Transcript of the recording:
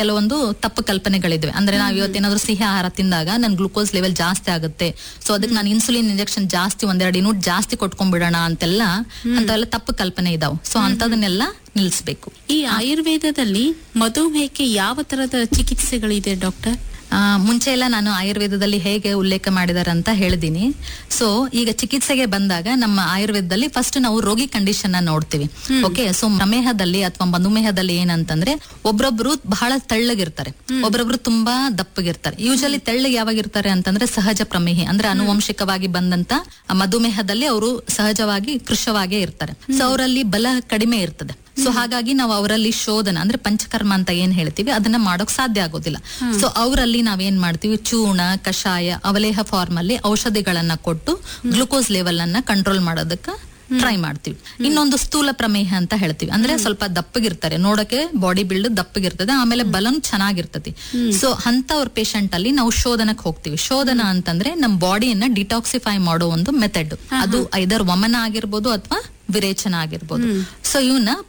ಕೆಲವೊಂದು ತಪ್ಪು ಕಲ್ಪನೆಗಳಿದ್ವೆ ಅಂದ್ರೆ ನಾವ್ ಇವತ್ತೇನಾದ್ರೂ ಸಿಹಿ ಆಹಾರ ತಿಂದಾಗ ನನ್ ಗ್ಲೂಕೋಸ್ ಲೆವೆಲ್ ಜಾಸ್ತಿ ಆಗುತ್ತೆ ಸೊ ಅದಕ್ಕೆ ನಾನು ಇನ್ಸುಲಿನ್ ಇಂಜೆಕ್ಷನ್ ಜಾಸ್ತಿ ಒಂದೆರಡು ಯೂನಿಟ್ ಜಾಸ್ತಿ ಕೊಟ್ಕೊಂಡ್ಬಿಡೋಣ ಅಂತೆಲ್ಲ ಅಂತವೆಲ್ಲ ತಪ್ಪು ಕಲ್ಪನೆ ಇದಾವ್ ಸೊ ಅಂತದನ್ನೆಲ್ಲ ನಿಲ್ಸ್ಬೇಕು ಈ ಆಯುರ್ವೇದದಲ್ಲಿ ಮಧುಮೇಹಕ್ಕೆ ಯಾವ ತರದ ಚಿಕಿತ್ಸೆಗಳಿದೆ ಡಾಕ್ಟರ್ ಆ, ಮುಂಚೆ ಎಲ್ಲ ನಾನು ಆಯುರ್ವೇದದಲ್ಲಿ ಹೇಗೆ ಉಲ್ಲೇಖ ಮಾಡಿದಾರೆ ಅಂತ ಹೇಳಿದೀನಿ ಸೊ ಈಗ ಚಿಕಿತ್ಸೆಗೆ ಬಂದಾಗ ನಮ್ಮ ಆಯುರ್ವೇದದಲ್ಲಿ ಫಸ್ಟ್ ನಾವು ರೋಗಿ ಕಂಡೀಷನ್ ನ ನೋಡ್ತೀವಿ ಓಕೆ ಸೊ ಪ್ರಮೇಹದಲ್ಲಿ ಅಥವಾ ಮಧುಮೇಹದಲ್ಲಿ ಏನಂತಂದ್ರೆ ಒಬ್ರೊಬ್ರು ಬಹಳ ತೆಳ್ಳಗಿರ್ತಾರೆ ಒಬ್ರೊಬ್ರು ತುಂಬಾ ದಪ್ಪಗಿರ್ತಾರೆ ಯೂಶಲಿ ತೆಳ್ಳಗೆ ಯಾವಾಗ ಇರ್ತಾರೆ ಅಂತಂದ್ರೆ ಸಹಜ ಪ್ರಮೇಹಿ ಅಂದ್ರೆ ಆನುವಂಶಿಕವಾಗಿ ಬಂದಂತ ಆ ಮಧುಮೇಹದಲ್ಲಿ ಅವರು ಸಹಜವಾಗಿ ಕೃಶವಾಗೇ ಇರ್ತಾರೆ ಸೊ ಅವರಲ್ಲಿ ಬಲ ಕಡಿಮೆ ಇರ್ತದೆ ಸೊ ಹಾಗಾಗಿ ನಾವು ಅವರಲ್ಲಿ ಶೋಧನ ಅಂದ್ರೆ ಪಂಚಕರ್ಮ ಅಂತ ಏನ್ ಹೇಳ್ತೀವಿ ಅದನ್ನ ಮಾಡೋಕ್ ಸಾಧ್ಯ ಆಗೋದಿಲ್ಲ ಸೊ ಅವರಲ್ಲಿ ನಾವೇನ್ ಮಾಡ್ತೀವಿ ಚೂರ್ಣ ಕಷಾಯ ಅವಲೇಹ ಫಾರ್ಮ್ ಅಲ್ಲಿ ಔಷಧಿಗಳನ್ನ ಕೊಟ್ಟು ಗ್ಲುಕೋಸ್ ಲೆವೆಲ್ ಅನ್ನ ಕಂಟ್ರೋಲ್ ಮಾಡೋದಕ್ಕ ಟ್ರೈ ಮಾಡ್ತೀವಿ ಇನ್ನೊಂದು ಸ್ಥೂಲ ಪ್ರಮೇಹ ಅಂತ ಹೇಳ್ತೀವಿ ಅಂದ್ರೆ ಸ್ವಲ್ಪ ದಪ್ಪಗಿರ್ತಾರೆ ನೋಡಕ್ಕೆ ಬಾಡಿ ಬಿಲ್ಡ್ ದಪ್ಪಗಿರ್ತದೆ ಆಮೇಲೆ ಬಲನು ಚೆನ್ನಾಗಿರ್ತದೆ ಸೊ ಅಂತವ್ರ ಪೇಷಂಟ್ ಅಲ್ಲಿ ನಾವು ಶೋಧನಕ್ಕೆ ಹೋಗ್ತೀವಿ ಶೋಧನ ಅಂತಂದ್ರೆ ನಮ್ ಬಾಡಿಯನ್ನ ಡಿಟಾಕ್ಸಿಫೈ ಮಾಡೋ ಒಂದು ಮೆಥಡ್ ಅದು ಐದರ್ ವಮನ ಆಗಿರ್ಬೋದು ಅಥವಾ ವಿರೇಚನ ಆಗಿರ್ಬೋದು ಸೊ ಇವನ್ನ